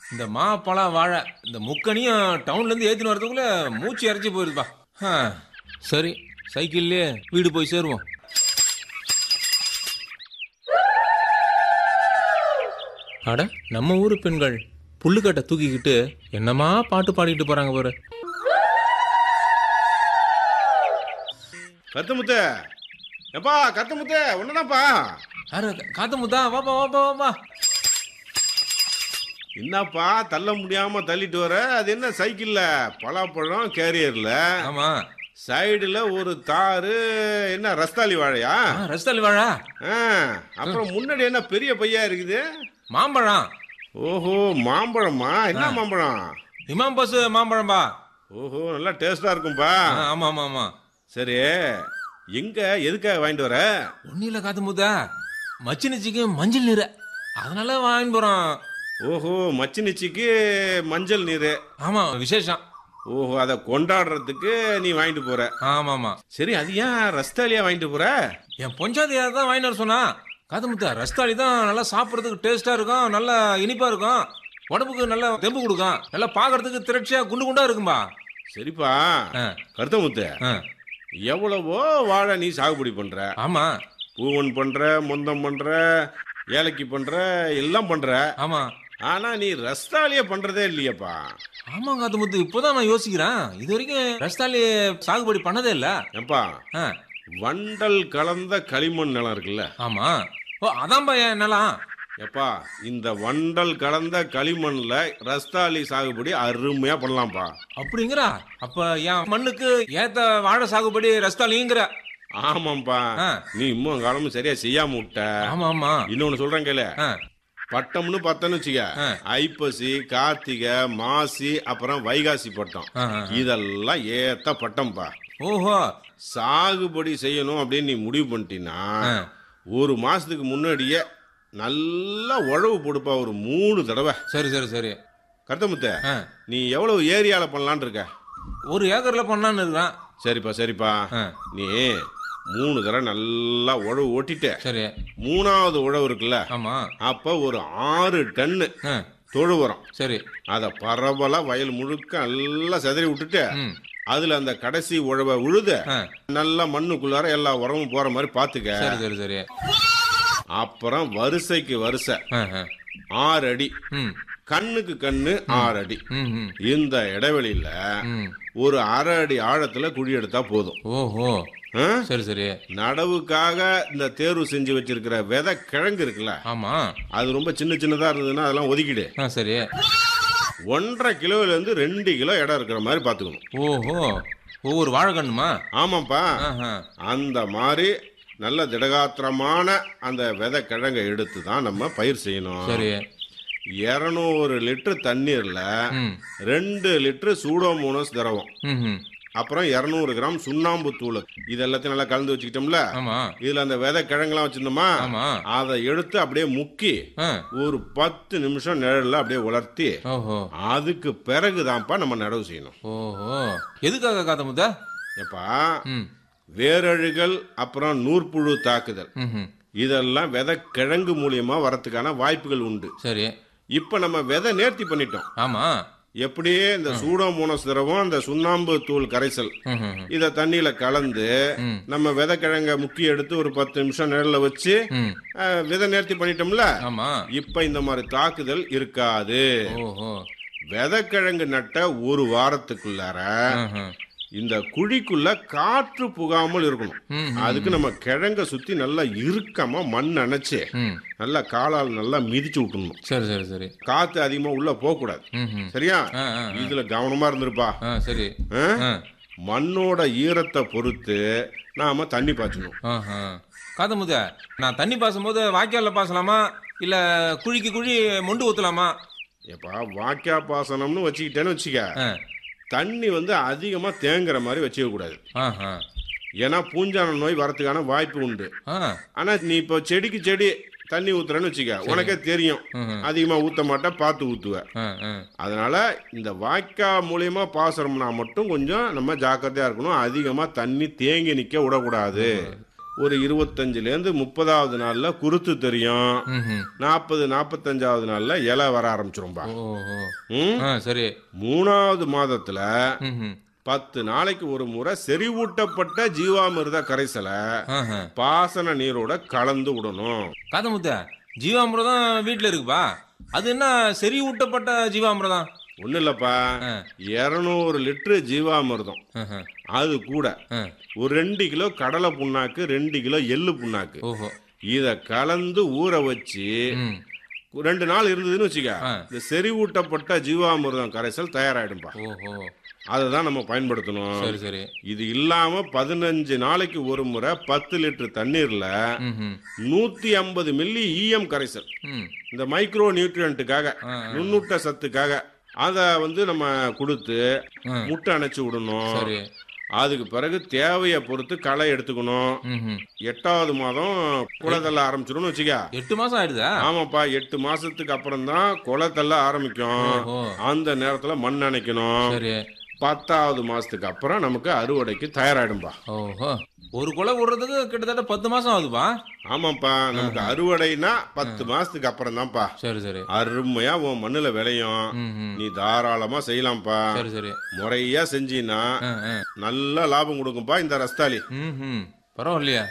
இந்த மா பழம் வாழை இந்த முக்கனியும் டவுன்ல இருந்து ஏத்தின்னு வரதுக்குள்ள மூச்சு இறச்சி போயிருதுப்பா ஆ, சரி சைக்கிள்லயே வீடு போய் சேருவோம் அட நம்ம ஊரு பெண்கள் புல்லுக்கட்டை தூக்கிக்கிட்டு என்னமா பாட்டு பாடிட்டு போறாங்க பாரு கருத்தமுத்து எப்பா கருத்தமுத்து ஒண்ணுதான்ப்பா யாரு காத்த முத்தா வாப்பா வாப்பா வாப்பா என்னப்பா தள்ள முடியாம தள்ளிட்டு வர அது என்ன சைக்கிள்ல பலாப்பழம் கேரியர்ல ஆமா சைடுல ஒரு தாரு என்ன ரஸ்தாலி வாழையா ஆ, ரஸ்தாலி வாழா ஆ, அப்புறம் முன்னாடி என்ன பெரிய பையா இருக்குது மாம்பழம் ஓஹோ மாம்பழமா என்ன மாம்பழம் இமாம் பஸ் மாம்பழம்பா ஓஹோ நல்லா டேஸ்டா இருக்கும்பா ஆ, ஆமா ஆமா ஆமா சரி எங்க எதுக்காக வாங்கிட்டு வர ஒன்னும் இல்ல காத்து முத்தா மச்சினிச்சிக்கு மஞ்சள் நீரை அதனால வாங்கிட்டு போறோம் ஓஹோ மச்சினிச்சிக்கு மஞ்சள் நீர் ஆமா விசேஷம் ஓஹோ அதை கொண்டாடுறதுக்கு நீ வாங்கிட்டு போற ஆமா ஆமா சரி அது ஏன் ரஸ்தாலியா வாங்கிட்டு போற என் பொஞ்சாதி தான் வாங்கிட்டு வர சொன்னா காத்து முத்தா ரஸ்தாளி தான் நல்லா சாப்பிட்றதுக்கு டேஸ்டா இருக்கும் நல்லா இனிப்பா இருக்கும் உடம்புக்கு நல்லா தெம்பு கொடுக்கும் நல்லா பார்க்கறதுக்கு திரட்சியா குண்டு குண்டா இருக்கும்பா சரிப்பா ஆ, கருத்தமுத்து ஆ, எவ்வளவோ வாழை நீ சாகுபடி பண்ற ஆமா பூவன் பண்ற மொந்தம் பண்ற ஏலக்கி பண்ற எல்லாம் பண்ற ஆமா ஆனா நீ ரஸ்தாலிய பண்றதே இல்லையேப்பா ஆமா காத்து முத்து இப்போதான் நான் யோசிக்கிறேன் இது வரைக்கும் ரஸ்தாளி சாகுபடி பண்ணதே இல்ல ஏப்பா ஆ, வண்டல் கலந்த களிமண் நிலம் இருக்குல்ல ஆமா ஓ அதான்பா என் நிலம் எப்பா இந்த வண்டல் கலந்த களிமண்ல ரஸ்தாலி சாகுபடி அருமையா பண்ணலாம்ப்பா அப்படிங்கிறா அப்ப என் மண்ணுக்கு ஏத்த வாழை சாகுபடி ரஸ்தாலிங்கிற ஆமாம்ப்பா ஆ. நீ இன்னும் காலமும் சரியா செய்யாம விட்ட ஆமா ஆமா இன்னொன்னு சொல்றேன் கேளு ஆ, பட்டம்னு பார்த்தேன்னு வச்சுக்க ஆ. ஐப்பசி கார்த்திகை மாசி அப்புறம் வைகாசி பட்டம் ஆ, ஆ. இதெல்லாம் ஏத்த பட்டம்பா ஓஹோ சாகுபடி செய்யணும் அப்படின்னு நீ முடிவு பண்ணிட்டீன்னா ஆ. ஒரு மாசத்துக்கு முன்னாடியே நல்லா உழவு போடுப்பா ஒரு மூணு தடவை சரி சரி சரி கருத்தமுத்த ஆ, நீ எவ்வளவு ஏரியால பண்ணலான்னு இருக்க ஒரு ஏக்கர்ல பண்ணலான்னு இருக்கிறேன் சரிப்பா சரிப்பா ஆ, நீ மூணு தடவை நல்லா உழவு ஓட்டிட்ட சரி மூணாவது உழவு இருக்குல்ல ஆமா அப்ப ஒரு ஆறு டன்னு ஆ, தொழு உரம் சரி அதை பரவலா வயல் முழுக்க நல்லா செதறி விட்டுட்டு ம் அதுல அந்த கடைசி உழவை உழுத ஆ, நல்லா மண்ணுக்குள்ளார எல்லா உரமும் போற மாதிரி பாத்துக்க சரி சரி சரி அப்புறம் வரிசைக்கு வரிசை ஆ, ஆ. ஆறு அடி ம் கண்ணுக்கு கண்ணு ஆறு அடி ம் ம் இந்த இடைவெளியில ம் ஒரு அரை அடி ஆழத்துல குழி எடுத்தா போதும் ஓஹோ ஆ? சரி சரி நடவுக்காக இந்த தேர்வு செஞ்சு வச்சிருக்கிற விதை கிழங்கு இருக்குல்ல ஆமா அது ரொம்ப சின்ன சின்னதா இருந்ததுன்னா அதெல்லாம் ஒதுக்கிடு ஆ சரி ஒன்றரை கிலோல இருந்து ரெண்டு கிலோ இடம் இருக்கிற மாதிரி பாத்துக்கணும் ஓஹோ ஒவ்வொரு வாழைக்கண்ணுமா ஆமாப்பா ஆஹா. அந்த மாதிரி நல்ல திடகாத்திரமான அந்த விதை கிழங்கை எடுத்து தான் நம்ம பயிர் செய்யணும் சரி இருநூறு லிட்டர் தண்ணீர்ல ம் ரெண்டு லிட்டர் சூடோமோனஸ் திரவம் ம் ம் அப்புறம் இருநூறு கிராம் சுண்ணாம்பு தூள் இது எல்லாத்தையும் நல்லா கலந்து வச்சுக்கிட்டோம்ல ஆமா இதுல அந்த விதை கிழங்கெல்லாம் வச்சிருந்தோமா ஆமா அதை எடுத்து அப்படியே முக்கி ஆ ஒரு பத்து நிமிஷம் நிழல்ல அப்படியே உலர்த்தி ஓஹோ அதுக்கு பிறகுதான்ப்பா நம்ம நடவு செய்யணும் ஓஹோ எதுக்காக காத்த முத்தா எப்பா ம் வேரழுகள் அப்புறம் நூற்புழு தாக்குதல் ம் ம் இதெல்லாம் விதை கிழங்கு மூலியமா வரத்துக்கான வாய்ப்புகள் உண்டு சரி இப்ப நம்ம விதை நேர்த்தி பண்ணிட்டோம் ஆமா எப்படியே இந்த சூடோமோனஸ் திரவம் அந்த சுண்ணாம்பு தூள் கரைசல் ம் ம் ம். இத தண்ணியில கலந்து ம். நம்ம விதை கிழங்க முக்கி எடுத்து ஒரு பத்து நிமிஷம் நிழல்ல வச்சு ம் அஹ், விதை நேர்த்தி பண்ணிட்டோம்ல ஆமா இப்ப இந்த மாதிரி தாக்குதல் இருக்காது ஓஹோ விதை கிழங்கு நட்ட ஒரு வாரத்துக்குள்ளார ம்ஹும். இந்த குழிக்குள்ள காற்று புகாமல் இருக்கணும் ம் அதுக்கு நம்ம கிழங்க சுத்தி நல்லா இறுக்கமா மண் அணைச்சு ம் நல்லா காலால் நல்லா மிதிச்சு விட்டுணும் சரி சரி சரி காத்து அதிகமா உள்ள போக கூடாது ம் ம் சரியா ஆ ஆ இதுல கவனமா இருந்திருப்பா ஆ சரி ஆ? ஆ மண்ணோட ஈரத்தை பொறுத்து நாம தண்ணி பாய்ச்சணும் ஆஹா காத்த முத்த நான் தண்ணி பாசும்போது வாய்க்கால்ல பாசலாமா இல்ல குழிக்கு குழி மொண்டு ஊத்தலாமா எப்பா வாக்கியா பாசனம்னு வச்சுக்கிட்டேன்னு வச்சுக்க ஆ தண்ணி வந்து அதிகமா தேங்குற மாதிரி வச்சுக்க கூடாது ஆஹா ஏன்னா பூஞ்சான நோய் வரதுக்கான வாய்ப்பு உண்டு ஆ ஆனா நீ இப்போ செடிக்கு செடி தண்ணி ஊத்துறேன்னு வச்சுக்க உனக்கே தெரியும் ம்ஹும். அதிகமா ஊத்த மாட்டா பார்த்து ஊத்துவ ஆ ஆ அதனால இந்த வாய்க்கா மூலியமா பாசனம்னா மட்டும் கொஞ்சம் நம்ம ஜாக்கிரதையா இருக்கணும் அதிகமா தண்ணி தேங்கி நிக்க விடக்கூடாது ஒரு இருபத்தஞ்சுல இருந்து முப்பதாவது நாள்ல குருத்து தெரியும் ம்ஹும். நாற்பது நாற்பத்தஞ்சாவது நாள்ல இலை வர ஆரம்பிச்சிரும்பா ஓஹோ ம்? ஆ சரி மூணாவது மாதத்துல ம்ஹும். பத்து நாளைக்கு ஒரு முறை செறிவூட்டப்பட்ட ஜீவாமிர்த கரைசலை ஆஹா. பாசன நீரோட கலந்து விடணும் காதமுத்த ஜீவாமிரதம் வீட்டுல இருக்குப்பா அது என்ன செறி ஊட்டப்பட்ட ஜீவாமிரதம் ஒன்றும் இல்லப்பா ஆ. இரநூறு லிட்டரு ஜீவாமிர்தம் ஆஹா. அது கூட ஆ. ஒரு ரெண்டு கிலோ கடலை புண்ணாக்கு ரெண்டு கிலோ எள்ளு புண்ணாக்கு ஓஹோ இத கலந்து ஊற வச்சு ம் ரெண்டு நாள் இருந்ததுன்னு வச்சுக்க ஆ. இந்த செறிவூட்டப்பட்ட ஜீவாமிர்தம் கரைசல் தயாராயிடும்பா ஓஹோ அதை தான் நம்ம பயன்படுத்தணும் சரி சரி இது இல்லாம பதினஞ்சு நாளைக்கு ஒரு முறை பத்து லிட்டர் தண்ணீர்ல ம்ஹும். நூத்தி ஐம்பது மில்லி ஈயம் கரைசல் ம் இந்த மைக்ரோ நியூட்ரியன்ட்டுக்காக ஆ, நுண்ணூட்ட சத்துக்காக அதை வந்து நம்ம கொடுத்து ஆ. முட்டை அணைச்சு விடணும் சரி அதுக்கு பிறகு தேவையை பொறுத்து களை எடுத்துக்கணும் ம்ஹும். எட்டாவது மாதம் குளத்தள்ள ஆரம்பிச்சிடும்னு வச்சுக்க எட்டு மாசம் ஆயிடுதா ஆமாப்பா எட்டு மாசத்துக்கு அப்புறம் தான் குளத்தள்ள ஆரம்பிக்கும் ஓஹோ அந்த நேரத்துல மண் அணைக்கணும் சரி பத்தாவது மாசத்துக்கு அப்புறம் நமக்கு அறுவடைக்கு தயாராயிடும்பா ஓஹோ ஒரு கொலை விடுறதுக்கு கிட்டத்தட்ட பத்து மாசம் ஆகுதுப்பா ஆமாப்பா நமக்கு அறுவடைனா பத்து மாசத்துக்கு அப்புறம் தான்ப்பா சரி சரி அருமையா உன் மண்ணுல விளையும் ம்ஹும். நீ தாராளமா செய்யலாம்ப்பா சரி சரி முறையா செஞ்சீன்னா ஆ, ஆ. நல்ல லாபம் கொடுக்கும்பா இந்த ரஸ்தாலி ம்ஹும். பரவாயில்லையா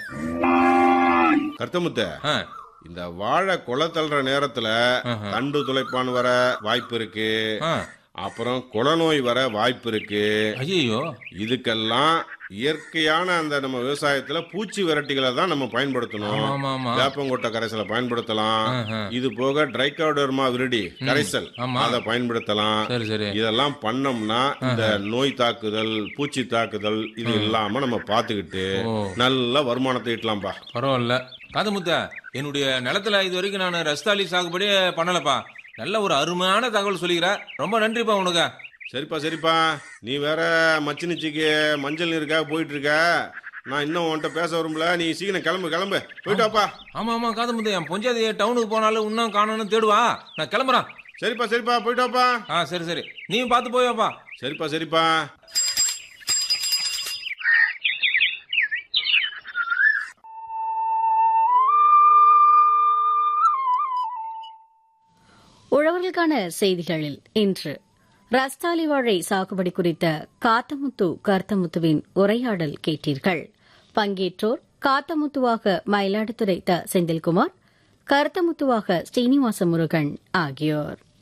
கருத்தமுத்த ஆ இந்த வாழை கொலை தள்ளுற நேரத்துல ஆஹா. தண்டு துளைப்பான் வர வாய்ப்பு இருக்கு ஆ அப்புறம் குளநோய் வர வாய்ப்பு இருக்கு ஐயோ இதுக்கெல்லாம் இயற்கையான அந்த நம்ம விவசாயத்துல பூச்சி விரட்டிகளை தான் நம்ம பயன்படுத்தணும் ஆமா ஆமா வேப்பங்கொட்டை கரைசலை பயன்படுத்தலாம் ஆஹா. இது போக ட்ரைகோடர்மா விருடி கரைசல் ஆமா. அதை பயன்படுத்தலாம் சரி சரி இதெல்லாம் பண்ணோம்னா இந்த நோய் தாக்குதல் பூச்சி தாக்குதல் இது இல்லாம நம்ம பாத்துக்கிட்டு ஓ நல்ல வருமானத்தை ஈட்டலாம்பா பரவாயில்ல காதமுத்தா என்னுடைய நிலத்துல இது வரைக்கும் நான் ரஸ்தாலி சாகுபடி பண்ணலப்பா நல்ல ஒரு அருமையான தகவல் சொல்லிக்கிற ரொம்ப நன்றிப்பா உனக்கு சரிப்பா சரிப்பா நீ வேற மச்சினிச்சிக்கு மஞ்சள் நீருக்காக போயிட்டு இருக்க நான் இன்னும் உன்கிட்ட பேச வரும்ல நீ சீக்கிரம் கிளம்பு கிளம்பு போயிட்டாப்பா ஆமா ஆமா காதமுத்து என் பொஞ்சாதி டவுனுக்கு போனாலும் இன்னும் காணணும்னு தேடுவா நான் கிளம்புறேன் சரிப்பா சரிப்பா போயிட்டாப்பா ஆ சரி சரி நீ பார்த்து போயப்பா சரிப்பா சரிப்பா உழவர்களுக்கான செய்திகளில் இன்று ரஸ்தாலி வாழை சாகுபடி குறித்த காத்தமுத்து கர்த்தமுத்துவின் உரையாடல் கேட்டீர்கள் பங்கேற்றோர் காத்தமுத்துவாக மயிலாடுதுறை த செந்தில்குமார் கருத்தமுத்துவாக ஸ்ரீனிவாச முருகன் ஆகியோர்